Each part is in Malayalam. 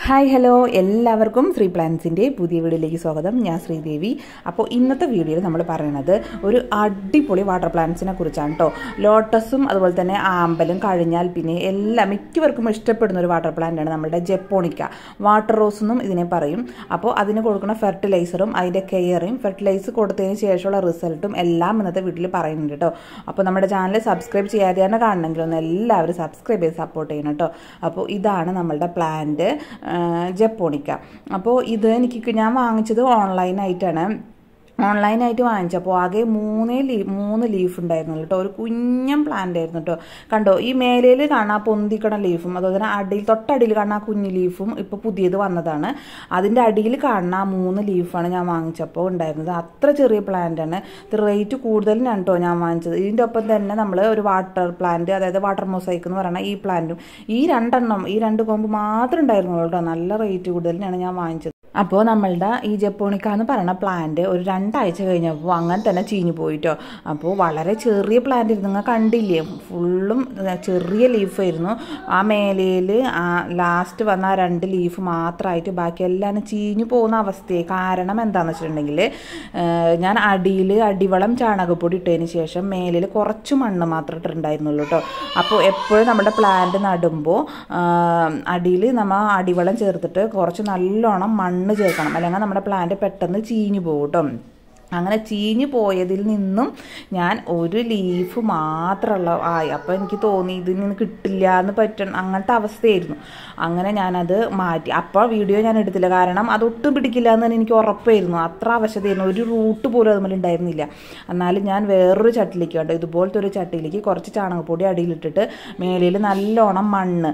ഹായ് ഹലോ എല്ലാവർക്കും ശ്രീ പ്ലാൻസിൻ്റെ പുതിയ വീഡിയോയിലേക്ക് സ്വാഗതം ഞാൻ ശ്രീദേവി അപ്പോൾ ഇന്നത്തെ വീഡിയോയിൽ നമ്മൾ പറയുന്നത് ഒരു അടിപൊളി വാട്ടർ പ്ലാന്റ്സിനെ കുറിച്ചാണ് കേട്ടോ ലോട്ടസും അതുപോലെ തന്നെ ആമ്പലും കഴിഞ്ഞാൽ പിന്നെ എല്ലാം മിക്കവർക്കും ഇഷ്ടപ്പെടുന്ന ഒരു വാട്ടർ പ്ലാന്റാണ് നമ്മുടെ ജെപ്പോണിക്ക വാട്ടർ റോസ് എന്നും ഇതിനെ പറയും അപ്പോൾ അതിന് കൊടുക്കുന്ന ഫെർട്ടിലൈസറും അതിൻ്റെ കെയറും ഫെർട്ടിലൈസർ കൊടുത്തതിന് ശേഷമുള്ള റിസൾട്ടും എല്ലാം ഇന്നത്തെ വീട്ടിൽ പറയുന്നുണ്ട് കേട്ടോ അപ്പോൾ നമ്മുടെ ചാനൽ സബ്സ്ക്രൈബ് ചെയ്യാതെയാണ് കാണണമെങ്കിൽ ഒന്ന് എല്ലാവരും സബ്സ്ക്രൈബ് ചെയ്ത് സപ്പോർട്ട് ചെയ്യണം കേട്ടോ അപ്പോൾ ഇതാണ് നമ്മളുടെ പ്ലാന്റ് ജപ്പോണിക്ക അപ്പോൾ ഇത് എനിക്ക് ഞാൻ വാങ്ങിച്ചത് ഓൺലൈനായിട്ടാണ് ഓൺലൈനായിട്ട് വാങ്ങിച്ചപ്പോൾ ആകെ മൂന്നേ ലീ മൂന്ന് ലീഫ് ഉണ്ടായിരുന്നുള്ളൂ കേട്ടോ ഒരു കുഞ്ഞൻ പ്ലാന്റ് ആയിരുന്നു കേട്ടോ കണ്ടോ ഈ മേലയിൽ കാണാൻ പൊന്തിക്കണ ലീഫും അതുപോലെ തന്നെ അടിയിൽ തൊട്ടടിയിൽ കാണാൻ കുഞ്ഞു ലീഫും ഇപ്പോൾ പുതിയത് വന്നതാണ് അതിൻ്റെ അടിയിൽ കാണുന്ന ആ മൂന്ന് ലീഫാണ് ഞാൻ വാങ്ങിച്ചപ്പോൾ ഉണ്ടായിരുന്നത് അത്ര ചെറിയ പ്ലാന്റാണ് ഇത് റേറ്റ് കൂടുതലിനാണ് കേട്ടോ ഞാൻ വാങ്ങിച്ചത് ഇതിൻ്റെ ഒപ്പം തന്നെ നമ്മൾ ഒരു വാട്ടർ പ്ലാന്റ് അതായത് വാട്ടർ മൊസൈക്ക് എന്ന് പറയുന്ന ഈ പ്ലാന്റും ഈ രണ്ടെണ്ണം ഈ രണ്ട് കൊമ്പ് മാത്രമേ ഉണ്ടായിരുന്നുള്ളൂ കേട്ടോ നല്ല റേറ്റ് കൂടുതലിനാണ് ഞാൻ വാങ്ങിച്ചത് അപ്പോൾ നമ്മളുടെ ഈ ജപ്പോണിക്ക എന്ന് പറയുന്ന പ്ലാന്റ് ഒരു രണ്ടാഴ്ച കഴിഞ്ഞപ്പോൾ അങ്ങനെ തന്നെ ചീഞ്ഞു പോയിട്ടോ അപ്പോൾ വളരെ ചെറിയ പ്ലാന്റ് ആയിരുന്നു നിങ്ങൾ കണ്ടില്ലേ ഫുള്ളും ചെറിയ ലീഫായിരുന്നു ആ മേലയിൽ ആ ലാസ്റ്റ് വന്ന ആ രണ്ട് ലീഫ് മാത്രമായിട്ട് ബാക്കി എല്ലാം ചീഞ്ഞു പോകുന്ന അവസ്ഥയെ കാരണം എന്താണെന്ന് വെച്ചിട്ടുണ്ടെങ്കിൽ ഞാൻ അടിയിൽ അടിവളം ചാണകപ്പൊടി ഇട്ടതിന് ശേഷം മേലിൽ കുറച്ച് മണ്ണ് മാത്രം ഇട്ടിട്ടുണ്ടായിരുന്നുള്ളൂ കേട്ടോ അപ്പോൾ എപ്പോഴും നമ്മുടെ പ്ലാന്റ് നടുമ്പോൾ അടിയിൽ നമ്മൾ അടിവളം ചേർത്തിട്ട് കുറച്ച് നല്ലോണം മണ്ണ് ചേർക്കണം അല്ലെങ്കിൽ നമ്മുടെ പ്ലാന്റ് പെട്ടെന്ന് ചീഞ്ഞു പോകും കേട്ടോ അങ്ങനെ ചീഞ്ഞു പോയതിൽ നിന്നും ഞാൻ ഒരു ലീഫ് മാത്രമുള്ള ആയി അപ്പോൾ എനിക്ക് തോന്നി ഇതിൽ നിന്ന് കിട്ടില്ല എന്ന് പറ്റണം അങ്ങനത്തെ അവസ്ഥയായിരുന്നു അങ്ങനെ ഞാനത് മാറ്റി അപ്പോൾ വീഡിയോ ഞാൻ എടുത്തില്ല കാരണം അത് ഒട്ടും പിടിക്കില്ല എന്ന് എനിക്ക് ഉറപ്പായിരുന്നു അത്ര അവശതയായിരുന്നു ഒരു റൂട്ട് പോലും അതുപോലെ ഉണ്ടായിരുന്നില്ല എന്നാലും ഞാൻ വേറൊരു ചട്ടിലേക്ക് കണ്ടോ ഇതുപോലത്തെ ഒരു ചട്ടിയിലേക്ക് കുറച്ച് ചാണകപ്പൊടി അടിയിലിട്ടിട്ട് മേലയിൽ നല്ലോണം മണ്ണ്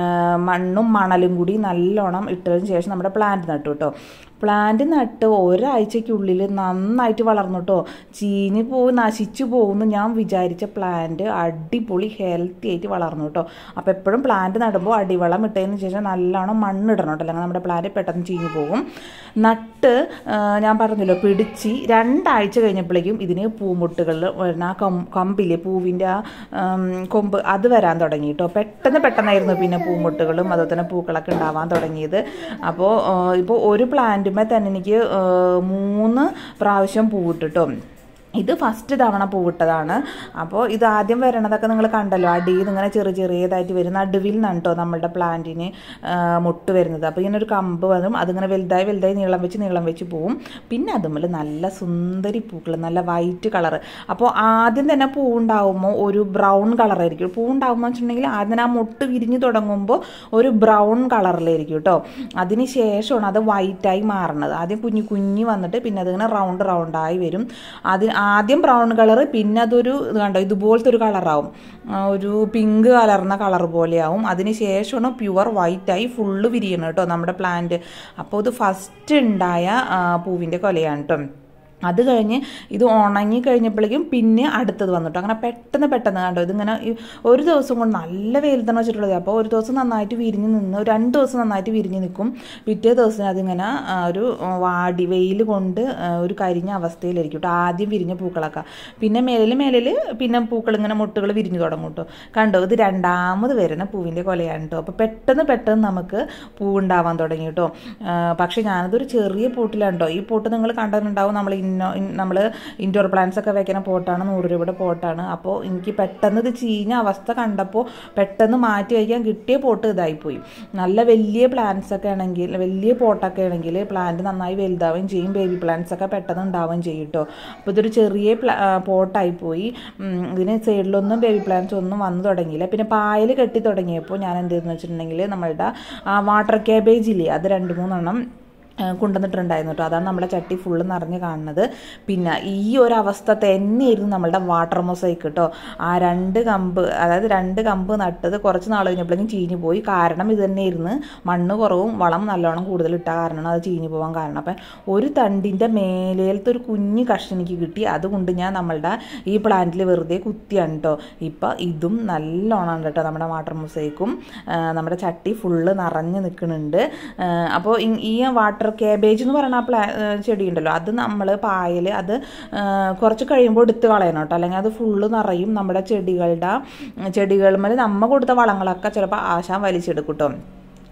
മണ്ണും മണലും കൂടി നല്ലോണം ഇട്ടതിന് ശേഷം നമ്മുടെ പ്ലാന്റ് നട്ടു കേട്ടോ പ്ലാന്റ് നട്ട് ഒരാഴ്ചയ്ക്കുള്ളിൽ നന്നായിട്ട് വളർന്നു കേട്ടോ ചീഞ്ഞ് പോയി നശിച്ചു പോകുമെന്ന് ഞാൻ വിചാരിച്ച പ്ലാന്റ് അടിപൊളി ഹെൽത്തി ആയിട്ട് വളർന്നു കേട്ടോ അപ്പോൾ എപ്പോഴും പ്ലാന്റ് നടുമ്പോൾ അടിവളം ഇട്ടതിന് ശേഷം നല്ലോണം മണ്ണിടണം കേട്ടോ അല്ലെങ്കിൽ നമ്മുടെ പ്ലാന്റ് പെട്ടെന്ന് ചീഞ്ഞ് പോകും നട്ട് ഞാൻ പറഞ്ഞല്ലോ പിടിച്ച് രണ്ടാഴ്ച കഴിഞ്ഞപ്പോഴേക്കും ഇതിന് പൂമുട്ടുകൾ വരുന്ന ആ കമ്പിലെ പൂവിൻ്റെ ആ കൊമ്പ് അത് വരാൻ തുടങ്ങി കേട്ടോ പെട്ടെന്ന് പെട്ടെന്നായിരുന്നു പിന്നെ പൂമുട്ടുകളും അതുപോലെ തന്നെ പൂക്കളൊക്കെ ഉണ്ടാവാൻ തുടങ്ങിയത് അപ്പോൾ ഇപ്പോൾ ഒരു പ്ലാന്റ് പ്ലാന്റുമേ തന്നെ എനിക്ക് മൂന്ന് പ്രാവശ്യം പൂവിട്ടിട്ടോ ഇത് ഫസ്റ്റ് തവണ പൂവിട്ടതാണ് അപ്പോൾ ഇത് ആദ്യം വരണതൊക്കെ നിങ്ങൾ കണ്ടല്ലോ അടിയിൽ നിന്ന് ഇങ്ങനെ ചെറിയ ചെറിയതായിട്ട് വരും നടുവിൽ നിന്നാണ് കേട്ടോ നമ്മളുടെ പ്ലാന്റിന് മുട്ട് വരുന്നത് അപ്പോൾ ഇങ്ങനെ ഒരു കമ്പ് വരും അതിങ്ങനെ വലുതായി വലുതായി നീളം വെച്ച് നീളം വെച്ച് പോവും പിന്നെ അതുമ്പോൾ നല്ല സുന്ദരി പൂക്കൾ നല്ല വൈറ്റ് കളർ അപ്പോൾ ആദ്യം തന്നെ പൂവുണ്ടാവുമ്പോൾ ഒരു ബ്രൗൺ കളറായിരിക്കും പൂവുണ്ടാവുമ്പോൾ വെച്ചിട്ടുണ്ടെങ്കിൽ ആദ്യം ആ മുട്ട് വിരിഞ്ഞ് തുടങ്ങുമ്പോൾ ഒരു ബ്രൗൺ കളറിലായിരിക്കും കേട്ടോ അതിന് ശേഷമാണ് അത് വൈറ്റായി മാറുന്നത് ആദ്യം കുഞ്ഞു കുഞ്ഞി വന്നിട്ട് പിന്നെ അതിങ്ങനെ റൗണ്ട് റൗണ്ടായി വരും അതിന് ആദ്യം ബ്രൗൺ കളർ പിന്നെ അതൊരു ഇത് കണ്ടോ ഇതുപോലത്തെ ഒരു കളറാവും ഒരു പിങ്ക് കലർന്ന കളർ പോലെയാവും അതിന് ശേഷമാണ് പ്യുവർ വൈറ്റായി ഫുള്ള് വിരിയണം കേട്ടോ നമ്മുടെ പ്ലാന്റ് അപ്പോൾ ഇത് ഫസ്റ്റ് ഉണ്ടായ പൂവിൻ്റെ കൊലയാണ് കേട്ടോ അത് കഴിഞ്ഞ് ഇത് ഉണങ്ങി കഴിഞ്ഞപ്പോഴേക്കും പിന്നെ അടുത്തത് വന്നിട്ട് അങ്ങനെ പെട്ടെന്ന് പെട്ടെന്ന് കണ്ടോ ഇതിങ്ങനെ ഒരു ദിവസം കൊണ്ട് നല്ല വെയിൽ തന്നെ വെച്ചിട്ടുള്ളത് അപ്പോൾ ഒരു ദിവസം നന്നായിട്ട് വിരിഞ്ഞ് നിന്ന് രണ്ട് ദിവസം നന്നായിട്ട് വിരിഞ്ഞ് നിൽക്കും പിറ്റേ ദിവസം അതിങ്ങനെ ഒരു വാടി വെയിൽ കൊണ്ട് ഒരു കരിഞ്ഞ അവസ്ഥയിലായിരിക്കും കേട്ടോ ആദ്യം വിരിഞ്ഞ പൂക്കളൊക്കെ പിന്നെ മേലിൽ മേലിൽ പിന്നെ പൂക്കൾ ഇങ്ങനെ മുട്ടുകൾ വിരിഞ്ഞു തുടങ്ങും കേട്ടോ കണ്ടോ ഇത് രണ്ടാമത് വരുന്ന പൂവിൻ്റെ കൊലയാണ് കേട്ടോ അപ്പോൾ പെട്ടെന്ന് പെട്ടെന്ന് നമുക്ക് പൂവുണ്ടാവാൻ തുടങ്ങി കേട്ടോ പക്ഷേ ഞാനതൊരു ചെറിയ പോട്ടിലാണ് കേട്ടോ ഈ പോട്ട് നിങ്ങൾ കണ്ടിട്ടുണ്ടാവും നമ്മൾ ഇന്നോ നമ്മൾ ഇൻഡോർ പ്ലാന്റ്സ് ഒക്കെ വെക്കുന്ന പോട്ടാണ് നൂറ് രൂപയുടെ പോട്ടാണ് അപ്പോൾ എനിക്ക് പെട്ടെന്ന് ഇത് ചീഞ്ഞ അവസ്ഥ കണ്ടപ്പോൾ പെട്ടെന്ന് മാറ്റി വയ്ക്കാൻ കിട്ടിയ പോട്ട് ഇതായിപ്പോയി നല്ല വലിയ പ്ലാന്റ്സ് ഒക്കെ ആണെങ്കിൽ വലിയ പോട്ടൊക്കെ ആണെങ്കിൽ പ്ലാന്റ് നന്നായി വലുതാവുകയും ചെയ്യും ബേബി പ്ലാന്റ്സ് ഒക്കെ പെട്ടെന്ന് ഉണ്ടാവുകയും ചെയ്യും കേട്ടോ അപ്പോൾ ഇതൊരു ചെറിയ പോട്ടായിപ്പോയി ഇതിന് സൈഡിലൊന്നും ബേബി പ്ലാന്റ്സ് ഒന്നും വന്നു തുടങ്ങിയില്ല പിന്നെ പായൽ കെട്ടി തുടങ്ങിയപ്പോൾ ഞാൻ എന്ത് ചെയ്തെന്ന് വെച്ചിട്ടുണ്ടെങ്കിൽ നമ്മളുടെ വാട്ടർ ക്യാബേജ് ഇല്ലേ അത് രണ്ട് മൂന്നെണ്ണം കൊണ്ടുവന്നിട്ടുണ്ടായിരുന്നു കേട്ടോ അതാണ് നമ്മുടെ ചട്ടി ഫുള്ള് നിറഞ്ഞ് കാണുന്നത് പിന്നെ ഈ ഒരു അവസ്ഥ തന്നെയായിരുന്നു നമ്മളുടെ വാട്ടർ മൊസൈക്ക് കേട്ടോ ആ രണ്ട് കമ്പ് അതായത് രണ്ട് കമ്പ് നട്ടത് കുറച്ച് നാൾ കഴിഞ്ഞപ്പോഴേക്കും ചീഞ്ഞു പോയി കാരണം ഇത് തന്നെയായിരുന്നു മണ്ണ് കുറവും വളം നല്ലോണം കൂടുതൽ ഇട്ട കാരണമാണ് അത് ചീഞ്ഞു പോകാൻ കാരണം അപ്പം ഒരു തണ്ടിൻ്റെ മേലേലത്തെ ഒരു കുഞ്ഞ് കഷ്ണം എനിക്ക് കിട്ടി അതുകൊണ്ട് ഞാൻ നമ്മളുടെ ഈ പ്ലാന്റിൽ വെറുതെ കുത്തിയാണ് കേട്ടോ ഇപ്പം ഇതും നല്ലോണം കേട്ടോ നമ്മുടെ വാട്ടർ മൊസൈക്കും നമ്മുടെ ചട്ടി ഫുള്ള് നിറഞ്ഞ് നിൽക്കുന്നുണ്ട് അപ്പോൾ ഈ വാട്ടർ കേബേജ് എന്ന് പറയുന്ന ആ പ്ലാ ചെടി ഉണ്ടല്ലോ അത് നമ്മൾ പായൽ അത് കുറച്ച് കഴിയുമ്പോൾ എടുത്ത് കളയണം കേട്ടോ അല്ലെങ്കിൽ അത് ഫുള്ള് നിറയും നമ്മുടെ ചെടികളുടെ ചെടികളുമ്പോൾ നമ്മ കൊടുത്ത വളങ്ങളൊക്കെ ചിലപ്പോൾ ആശാൻ വലിച്ചെടുക്കും കേട്ടോ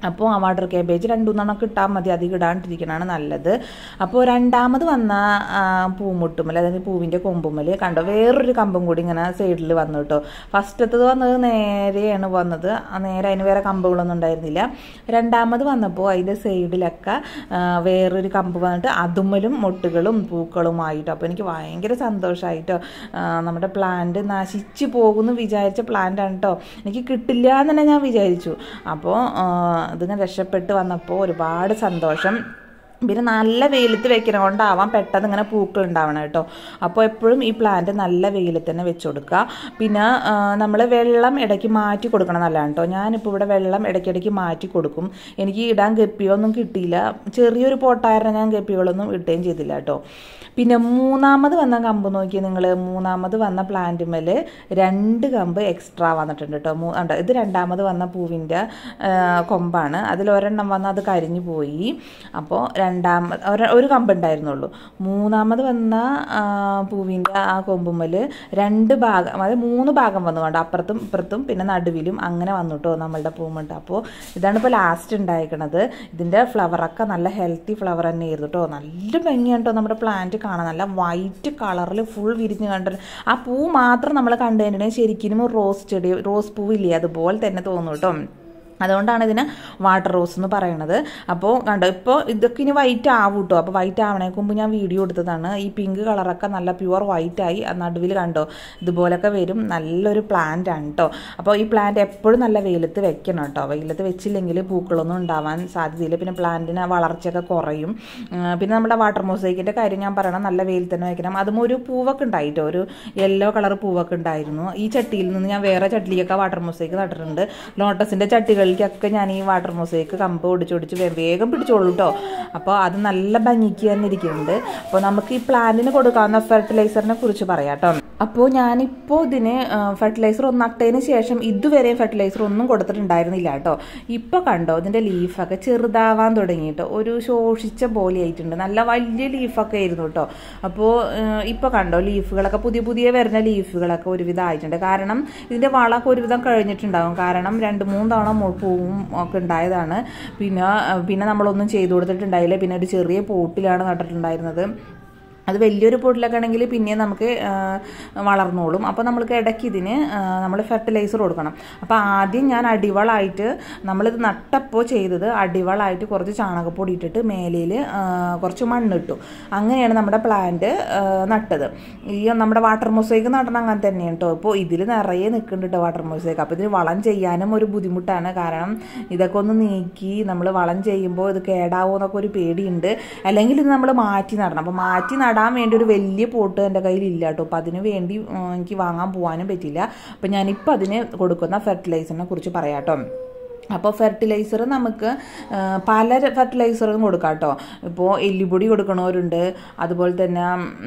അപ്പോൾ ആ വാട്ടർ കേബേജ് രണ്ടു മൂന്നെണ്ണമൊക്കെ ഇട്ടാൽ മതി അധികം ഇടാണ്ടിരിക്കണതാണ് നല്ലത് അപ്പോൾ രണ്ടാമത് വന്ന ആ, പൂമുട്ടുമ്മൽ അതായത് പൂവിൻ്റെ കൊമ്പുമ്മൽ കണ്ടോ വേറൊരു കമ്പും കൂടി ഇങ്ങനെ സൈഡിൽ വന്നു കേട്ടോ ഫസ്റ്റത്തത് വന്നത് നേരെയാണ് വന്നത് ആ നേരെ അതിന് വേറെ കമ്പുകളൊന്നും ഉണ്ടായിരുന്നില്ല രണ്ടാമത് വന്നപ്പോൾ അതിൻ്റെ സൈഡിലൊക്കെ ആ, വേറൊരു കമ്പ് വന്നിട്ട് അതുമ്മലും മൊട്ടുകളും പൂക്കളുമായിട്ടോ അപ്പോൾ എനിക്ക് ഭയങ്കര സന്തോഷമായിട്ടോ നമ്മുടെ പ്ലാന്റ് നശിച്ചു പോകുമെന്ന് വിചാരിച്ച പ്ലാന്റാണ് കേട്ടോ എനിക്ക് കിട്ടില്ല എന്ന് തന്നെ ഞാൻ വിചാരിച്ചു അപ്പോൾ ഇതിങ്ങനെ രക്ഷപ്പെട്ട് വന്നപ്പോൾ ഒരുപാട് സന്തോഷം പിന്നെ നല്ല വെയിലത്ത് വെക്കണ കൊണ്ടാവാം പെട്ടെന്ന് ഇങ്ങനെ പൂക്കൾ ഉണ്ടാവണം കേട്ടോ അപ്പോൾ എപ്പോഴും ഈ പ്ലാന്റ് നല്ല വെയിലത്ത് തന്നെ വെച്ച് കൊടുക്കുക പിന്നെ നമ്മൾ വെള്ളം ഇടയ്ക്ക് മാറ്റി കൊടുക്കണം നല്ലതാണ് കേട്ടോ ഞാനിപ്പോൾ ഇവിടെ വെള്ളം ഇടയ്ക്കിടയ്ക്ക് മാറ്റി കൊടുക്കും എനിക്ക് ഇടാൻ ഗപ്പിയൊന്നും കിട്ടിയില്ല ചെറിയൊരു പോട്ടായിരുന്നു ഞാൻ ഗപ്പികളൊന്നും ഇട്ടുകയും ചെയ്തില്ല കേട്ടോ പിന്നെ മൂന്നാമത് വന്ന കമ്പ് നോക്കി നിങ്ങൾ മൂന്നാമത് വന്ന പ്ലാന്റുമേൽ രണ്ട് കമ്പ് എക്സ്ട്രാ വന്നിട്ടുണ്ട് കേട്ടോ മൂ ഉണ്ട് ഇത് രണ്ടാമത് വന്ന പൂവിൻ്റെ കൊമ്പാണ് അതിൽ ഒരെണ്ണം വന്ന് അത് കരിഞ്ഞു പോയി അപ്പോൾ രണ്ടാമത് ഒരു ഒരു കമ്പ് ഉണ്ടായിരുന്നുള്ളൂ മൂന്നാമത് വന്ന പൂവിൻ്റെ ആ കൊമ്പുമ്മൽ രണ്ട് ഭാഗം അതായത് മൂന്ന് ഭാഗം വന്നു കണ്ടോ അപ്പുറത്തും ഇപ്പുറത്തും പിന്നെ നടുവിലും അങ്ങനെ വന്നു കേട്ടോ നമ്മളുടെ പൂമുണ്ട് അപ്പോൾ ഇതാണ് ഇപ്പോൾ ലാസ്റ്റ് ഉണ്ടായിരിക്കണത് ഇതിൻ്റെ ഫ്ലവറൊക്കെ നല്ല ഹെൽത്തി ഫ്ലവർ തന്നെയായിരുന്നു കേട്ടോ നല്ല ഭംഗിയാണ് കേട്ടോ നമ്മുടെ പ്ലാന്റ് കാണാൻ നല്ല വൈറ്റ് കളറിൽ ഫുൾ വിരിഞ്ഞ് കണ്ട ആ പൂ മാത്രം നമ്മൾ കണ്ടു കഴിഞ്ഞിട്ടുണ്ടെങ്കിൽ ശരിക്കും റോസ് ചെടി റോസ് പൂവില്ലേ അതുപോലെ തന്നെ തോന്നും കേട്ടോ അതുകൊണ്ടാണ് ഇതിന് വാട്ടർ റോസ് എന്ന് പറയണത് അപ്പോൾ കണ്ടോ ഇപ്പോൾ ഇതൊക്കെ ഇനി വൈറ്റ് ആവും കേട്ടോ അപ്പോൾ വൈറ്റ് ആവണേക്ക് മുമ്പ് ഞാൻ വീഡിയോ എടുത്തതാണ് ഈ പിങ്ക് കളറൊക്കെ നല്ല പ്യുവർ വൈറ്റ് ആയി നടുവിൽ കണ്ടോ ഇതുപോലൊക്കെ വരും നല്ലൊരു പ്ലാന്റ് ആണ് കേട്ടോ അപ്പോൾ ഈ പ്ലാന്റ് എപ്പോഴും നല്ല വെയിലത്ത് വെക്കണം കേട്ടോ വെയിലത്ത് വെച്ചില്ലെങ്കിൽ പൂക്കളൊന്നും ഉണ്ടാവാൻ സാധ്യതയില്ല പിന്നെ പ്ലാന്റിന് വളർച്ചയൊക്കെ കുറയും ഉം, പിന്നെ നമ്മുടെ വാട്ടർ മോസൈക്കിൻ്റെ കാര്യം ഞാൻ പറയണം നല്ല വെയിൽ തന്നെ വെക്കണം അതും ഒരു പൂവൊക്കെ ഉണ്ടായിട്ടോ ഒരു യെല്ലോ കളർ പൂവൊക്കെ ഉണ്ടായിരുന്നു ഈ ചട്ടിയിൽ നിന്ന് ഞാൻ വേറെ ചട്ടിയിലൊക്കെ വാട്ടർ മോസൈക്ക് നട്ടിട്ടുണ്ട് ലോട്ടസിൻ്റെ ചട്ടികളിലേക്കൊക്കെ ഞാൻ ഈ വാട്ടർ മോസൈക്ക് കമ്പ് ഒടിച്ചൊടിച്ച് വേ- വേഗം പിടിച്ചോളൂ കേട്ടോ അപ്പോൾ അത് നല്ല ഭംഗിക്ക് തന്നെ ഇരിക്കുന്നുണ്ട് അപ്പോൾ നമുക്ക് ഈ പ്ലാന്റിന് കൊടുക്കാവുന്ന ഫെർട്ടിലൈസറിനെ കുറിച്ച് പറയാം കേട്ടോ അപ്പോൾ ഞാനിപ്പോൾ ഇതിന് ഫെർട്ടിലൈസർ ഒന്ന് നട്ടതിന് ശേഷം ഇതുവരെ ഫെർട്ടിലൈസർ ഒന്നും കൊടുത്തിട്ടുണ്ടായിരുന്നില്ല കേട്ടോ ഇപ്പോൾ കണ്ടോ ഇതിൻ്റെ ലീഫൊക്കെ ചെറുതാവാൻ തുടങ്ങിയിട്ട് ഒരു ശോഷിച്ച പോലെ ആയിട്ടുണ്ട് നല്ല വലിയ ലീഫൊക്കെ ആയിരുന്നു കേട്ടോ അപ്പോൾ ഇപ്പോൾ കണ്ടോ ലീഫുകളൊക്കെ പുതിയ പുതിയ വരുന്ന ലീഫുകളൊക്കെ ഒരുവിധം ആയിട്ടുണ്ട് കാരണം ഇതിൻ്റെ വളമൊക്കെ ഒരുവിധം കഴിഞ്ഞിട്ടുണ്ടാകും കാരണം രണ്ട് മൂന്ന് തവണ മു- പൂവും ഒക്കെ ഉണ്ടായതാണ് പിന്നെ ആ, പിന്നെ നമ്മളൊന്നും ചെയ്തു കൊടുത്തിട്ടുണ്ടായില്ല പിന്നെ ഒരു ചെറിയ പോട്ടിലാണ് നട്ടിട്ടുണ്ടായിരുന്നത് അത് വലിയൊരു പൊട്ടിലൊക്കെ ആണെങ്കിൽ പിന്നെ നമുക്ക് ആ, വളർന്നോളും അപ്പോൾ നമ്മൾക്ക് ഇടയ്ക്ക് ഇതിന് നമ്മൾ ഫെർട്ടിലൈസർ കൊടുക്കണം അപ്പോൾ ആദ്യം ഞാൻ അടിവളമായിട്ട് നമ്മളിത് നട്ടപ്പോൾ ചെയ്തത് അടിവളമായിട്ട് കുറച്ച് ചാണകപ്പൊടി ഇട്ടിട്ട് മേലയിൽ കുറച്ച് മണ്ണിട്ടു അങ്ങനെയാണ് നമ്മുടെ പ്ലാന്റ് നട്ടത് ഈ നമ്മുടെ വാട്ടർ മൊസൈക്ക് നടണം അങ്ങനെ തന്നെയാണ് കേട്ടോ ഇപ്പോൾ ഇതിൽ നിറയെ നിൽക്കുന്നുണ്ട് കേട്ടോ വാട്ടർ മൊസൈക്ക് അപ്പോൾ ഇതിന് വളം ചെയ്യാനും ഒരു ബുദ്ധിമുട്ടാണ് കാരണം ഇതൊക്കെ ഒന്ന് നീക്കി നമ്മൾ വളം ചെയ്യുമ്പോൾ ഇത് കേടാവോ എന്നൊക്കെ ഒരു പേടിയുണ്ട് അല്ലെങ്കിൽ ഇത് നമ്മൾ മാറ്റി നടണം അപ്പോൾ മാറ്റി നടാൻ വേണ്ടി ഒരു വലിയ പോട്ട് എൻ്റെ കയ്യിൽ ഇല്ല കേട്ടോ അപ്പോൾ അതിന് വേണ്ടി ഉം, എനിക്ക് വാങ്ങാൻ പോകാനും പറ്റില്ല അപ്പോൾ ഞാനിപ്പോൾ അതിന് കൊടുക്കുന്ന ഫെർട്ടിലൈസറിനെ കുറിച്ച് പറയാം കേട്ടോ അപ്പോൾ ഫെർട്ടിലൈസർ നമുക്ക് ആ, പല ഫെർട്ടിലൈസറും കൊടുക്കാം കേട്ടോ ഇപ്പോൾ എല്ലുപൊടി കൊടുക്കണവരുണ്ട് അതുപോലെ തന്നെ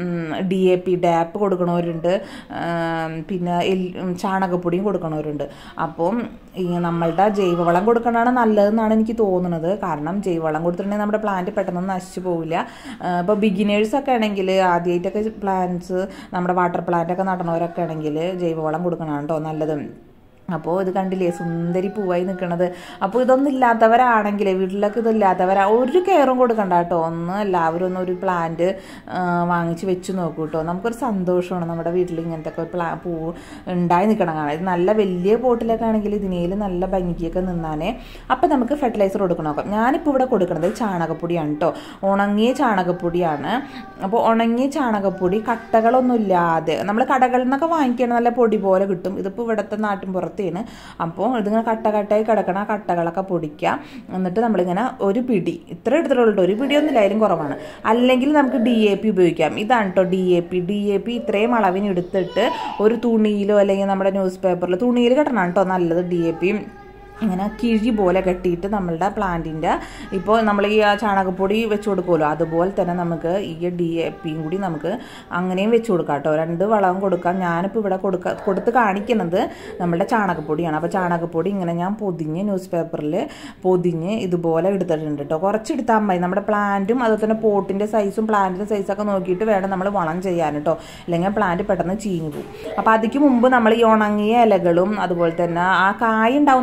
ഡി എ പി ഡാപ്പ് കൊടുക്കണവരുണ്ട് ആ, പിന്നെ എൽ ചാണകപ്പൊടിയും കൊടുക്കണവരുണ്ട് അപ്പം ഈ നമ്മളുടെ ജൈവവളം കൊടുക്കണതാണ് നല്ലതെന്നാണ് എനിക്ക് തോന്നുന്നത് കാരണം ജൈവവളം കൊടുത്തിട്ടുണ്ടെങ്കിൽ നമ്മുടെ പ്ലാന്റ് പെട്ടെന്ന് നശിച്ചു പോവില്ല ഇപ്പോൾ ബിഗിനേഴ്സൊക്കെ ആണെങ്കിൽ ആദ്യമായിട്ടൊക്കെ പ്ലാന്റ്സ് നമ്മുടെ വാട്ടർ പ്ലാന്റ് ഒക്കെ നടണവരൊക്കെ ആണെങ്കിൽ ജൈവവളം കൊടുക്കണം കേട്ടോ നല്ലത് അപ്പോൾ ഇത് കണ്ടില്ലേ സുന്ദരി പൂവായി നിൽക്കണത് അപ്പോൾ ഇതൊന്നും ഇല്ലാത്തവരാണെങ്കിൽ വീട്ടിലൊക്കെ ഇതില്ലാത്തവരാ ഒരു കെയറും കൊടുക്കണ്ട കേട്ടോ ഒന്ന് എല്ലാവരും ഒന്ന് ഒരു പ്ലാന്റ് വാങ്ങിച്ച് വെച്ച് നോക്കൂ കേട്ടോ നമുക്കൊരു സന്തോഷമാണ് നമ്മുടെ വീട്ടിൽ ഇങ്ങനത്തെ ഒക്കെ പ്ലാ പൂ ഉണ്ടായി നിൽക്കണം കാണാൻ ഇത് നല്ല വലിയ പോട്ടിലൊക്കെ ആണെങ്കിൽ ഇതിനേൽ നല്ല ഭംഗിയൊക്കെ നിന്നാനേ അപ്പോൾ നമുക്ക് ഫെർട്ടിലൈസർ കൊടുക്കണം നോക്കാം ഞാനിപ്പോൾ ഇവിടെ കൊടുക്കുന്നത് ചാണകപ്പൊടിയാണ് കേട്ടോ ഉണങ്ങിയ ചാണകപ്പൊടിയാണ് അപ്പോൾ ഉണങ്ങിയ ചാണകപ്പൊടി കട്ടകളൊന്നും ഇല്ലാതെ നമ്മൾ കടകളിൽ നിന്നൊക്കെ വാങ്ങിക്കുകയാണ് നല്ല പൊടി പോലെ കിട്ടും ഇതിപ്പോൾ ഇവിടുത്തെ നാട്ടിൻ പുറത്തേന് അപ്പോൾ ഇതിങ്ങനെ കട്ട കട്ടായി കിടക്കണ ആ കട്ടകളൊക്കെ പൊടിക്കുക എന്നിട്ട് നമ്മളിങ്ങനെ ഒരു പിടി ഇത്ര എടുത്തിട്ടുള്ളൂ ഒരു പിടി ഒന്നും ഇല്ലായാലും കുറവാണ് അല്ലെങ്കിൽ നമുക്ക് ഡി എ പി ഉപയോഗിക്കാം ഇതാണ് കേട്ടോ D A P D A P ഇത്രയും അളവിന് എടുത്തിട്ട് ഒരു തുണിയിലോ അല്ലെങ്കിൽ നമ്മുടെ ന്യൂസ് പേപ്പറിലോ തുണിയിൽ കെട്ടണം കേട്ടോ നല്ലത് ഡി എ പി ഇങ്ങനെ കിഴി പോലെ കെട്ടിയിട്ട് നമ്മളുടെ പ്ലാന്റിൻ്റെ ഇപ്പോൾ നമ്മൾ ഈ ആ ചാണകപ്പൊടി വെച്ച് കൊടുക്കുമല്ലോ അതുപോലെ തന്നെ നമുക്ക് ഈ ഡി എ പിയും കൂടി നമുക്ക് അങ്ങനെയും വെച്ച് കൊടുക്കാം കേട്ടോ രണ്ട് വളവും കൊടുക്കാം ഞാനിപ്പോൾ ഇവിടെ കൊടുക്ക കൊടുത്ത് കാണിക്കുന്നത് നമ്മളുടെ ചാണകപ്പൊടിയാണ് അപ്പോൾ ചാണകപ്പൊടി ഇങ്ങനെ ഞാൻ പൊതിഞ്ഞ് ന്യൂസ് പേപ്പറിൽ പൊതിഞ്ഞ് ഇതുപോലെ എടുത്തിട്ടുണ്ട് കേട്ടോ കുറച്ച് എടുത്താൽ മതി നമ്മുടെ പ്ലാന്റും അതുപോലെ തന്നെ പോട്ടിൻ്റെ സൈസും പ്ലാന്റിൻ്റെ സൈസൊക്കെ നോക്കിയിട്ട് വേണം നമ്മൾ വളം ചെയ്യാൻ കേട്ടോ അല്ലെങ്കിൽ പ്ലാന്റ് പെട്ടെന്ന് ചീഞ്ഞു പോകും അപ്പോൾ അതിക്ക് മുമ്പ് നമ്മൾ ഈ ഉണങ്ങിയ ഇലകളും അതുപോലെ തന്നെ ആ കായ ഉണ്ടാവും എന്നൊക്കെ പറയണ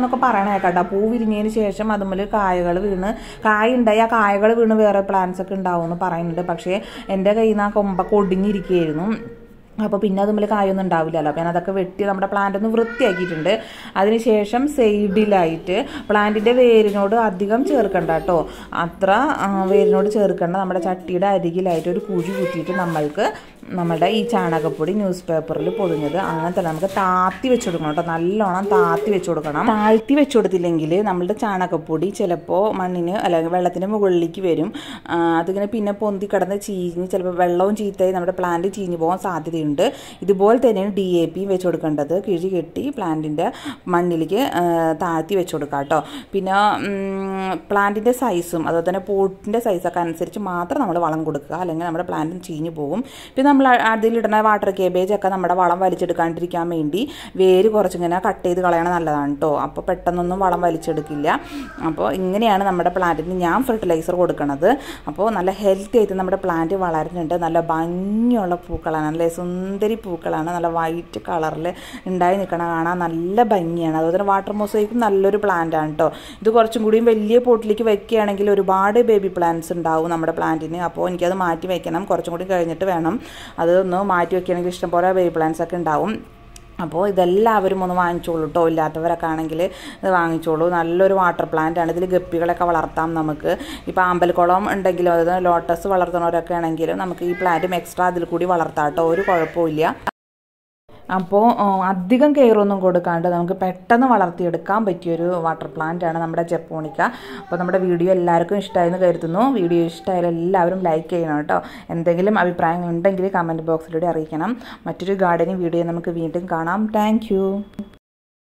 പറയണേക്കട്ടോ പൂ വിരിഞ്ഞതിന് ശേഷം അതുമ്മൽ കായകൾ വീണ് കായ ഉണ്ടായി ആ കായകൾ വീണ് വേറെ പ്ലാന്റ്സ് ഒക്കെ ഉണ്ടാവും എന്ന് പറയുന്നുണ്ട് പക്ഷേ എൻ്റെ കയ്യിൽ നിന്ന് ആ കൊമ്പൊക്കെ ഒടിഞ്ഞിരിക്കുകയായിരുന്നു അപ്പോൾ പിന്നെ അതുമ്മൽ കായൊന്നും ഉണ്ടാവില്ലല്ലോ അപ്പോൾ ഞാൻ അതൊക്കെ വെട്ടി നമ്മുടെ പ്ലാന്റ് ഒന്ന് വൃത്തിയാക്കിയിട്ടുണ്ട് അതിനുശേഷം സൈഡിലായിട്ട് പ്ലാന്റിൻ്റെ വേരിനോട് അധികം ചേർക്കണ്ട കേട്ടോ അത്ര ആ, വേരിനോട് ചേർക്കണ്ട നമ്മുടെ ചട്ടിയുടെ അരികിലായിട്ട് ഒരു കുഴി കുത്തിയിട്ട് നമ്മൾക്ക് നമ്മുടെ ഈ ചാണകപ്പൊടി ന്യൂസ് പേപ്പറിൽ പൊതിഞ്ഞത് അങ്ങനെ തന്നെ നമുക്ക് താത്തി വെച്ച് കൊടുക്കണം കേട്ടോ നല്ലോണം താത്തി വെച്ച് കൊടുക്കണം താഴ്ത്തി വെച്ച് കൊടുത്തില്ലെങ്കിൽ നമ്മളുടെ ചാണകപ്പൊടി ചിലപ്പോൾ മണ്ണിന് അല്ല വെള്ളത്തിൻ്റെ മുകളിലേക്ക് വരും ആ, അതിങ്ങനെ പിന്നെ പൊന്തി കിടന്ന് ചീഞ്ഞ് ചിലപ്പോൾ വെള്ളവും ചീത്തയായി നമ്മുടെ പ്ലാന്റ് ചീഞ്ഞ് പോകാൻ സാധ്യതയുണ്ട് ഇതുപോലെ തന്നെയാണ് ഡി എ പിയും വെച്ച് കൊടുക്കേണ്ടത് കിഴി കെട്ടി പ്ലാന്റിൻ്റെ മണ്ണിലേക്ക് ആ, താഴ്ത്തി വെച്ച് കൊടുക്കുക കേട്ടോ പിന്നെ പ്ലാന്റിൻ്റെ സൈസും അതുപോലെ തന്നെ പോട്ടിൻ്റെ സൈസൊക്കെ അനുസരിച്ച് മാത്രം നമ്മൾ വളം കൊടുക്കുക അല്ലെങ്കിൽ നമ്മുടെ പ്ലാന്റ് ചീഞ്ഞ് പോകും പിന്നെ നമ്മൾ അതിലിടുന്ന വാട്ടർ കേബേജ് ഒക്കെ നമ്മുടെ വളം വലിച്ചെടുക്കാണ്ടിരിക്കാൻ വേണ്ടി വേര് കുറച്ചിങ്ങനെ കട്ട് ചെയ്ത് കളയണത് നല്ലതാണ് കേട്ടോ അപ്പോൾ പെട്ടെന്നൊന്നും വളം വലിച്ചെടുക്കില്ല അപ്പോൾ ഇങ്ങനെയാണ് നമ്മുടെ പ്ലാന്റിന് ഞാൻ ഫെർട്ടിലൈസർ കൊടുക്കുന്നത് അപ്പോൾ നല്ല ഹെൽത്തി ആയിട്ട് നമ്മുടെ പ്ലാന്റ് വളരുന്നുണ്ട് നല്ല ഭംഗിയുള്ള പൂക്കളാണ് നല്ല സുന്ദരി പൂക്കളാണ് നല്ല വൈറ്റ് കളറിൽ ഉണ്ടായി നിൽക്കണ കാണാൻ നല്ല ഭംഗിയാണ് അതുപോലെ തന്നെ വാട്ടർ മൊസൈക്കും നല്ലൊരു പ്ലാന്റ് ആണ് കേട്ടോ ഇത് കുറച്ചും കൂടിയും വലിയ പോട്ടിലേക്ക് വെക്കുകയാണെങ്കിൽ ഒരുപാട് ബേബി പ്ലാന്റ്സ് ഉണ്ടാവും നമ്മുടെ പ്ലാന്റിന് അപ്പോൾ എനിക്കത് മാറ്റി വെക്കണം കുറച്ചും കൂടി കഴിഞ്ഞിട്ട് വേണം അത് ഒന്ന് മാറ്റി വെക്കുകയാണെങ്കിൽ ഇഷ്ടംപോലെ ബേബി പ്ലാന്റ്സ് ഒക്കെ ഉണ്ടാവും അപ്പോൾ ഇതെല്ലാവരും ഒന്ന് വാങ്ങിച്ചോളൂ കേട്ടോ ഇല്ലാത്തവരൊക്കെ ആണെങ്കിൽ ഇത് വാങ്ങിച്ചോളൂ നല്ലൊരു വാട്ടർ പ്ലാന്റ് ആണ് ഇതിൽ ഗപ്പികളൊക്കെ വളർത്താം നമുക്ക് ഇപ്പോൾ ആമ്പൽക്കുളം ഉണ്ടെങ്കിലും അതായത് ലോട്ടസ് വളർത്തുന്നവരൊക്കെ ആണെങ്കിലും നമുക്ക് ഈ പ്ലാന്റും എക്സ്ട്രാ അതിൽ കൂടി വളർത്താം കേട്ടോ ഒരു കുഴപ്പമില്ല അപ്പോൾ അധികം കെയർ ഒന്നും കൊടുക്കാണ്ട് നമുക്ക് പെട്ടെന്ന് വളർത്തിയെടുക്കാൻ പറ്റിയൊരു വാട്ടർ പ്ലാന്റ് ആണ് നമ്മുടെ ജപ്പോണിക്ക അപ്പോൾ നമ്മുടെ വീഡിയോ എല്ലാവർക്കും ഇഷ്ടമായെന്ന് കരുതുന്നു വീഡിയോ ഇഷ്ടമായാലും എല്ലാവരും ലൈക്ക് ചെയ്യണം കേട്ടോ എന്തെങ്കിലും അഭിപ്രായങ്ങൾ ഉണ്ടെങ്കിൽ കമൻറ്റ് ബോക്സിലൂടെ അറിയിക്കണം മറ്റൊരു ഗാർഡനിങ് വീഡിയോ നമുക്ക് വീണ്ടും കാണാം താങ്ക്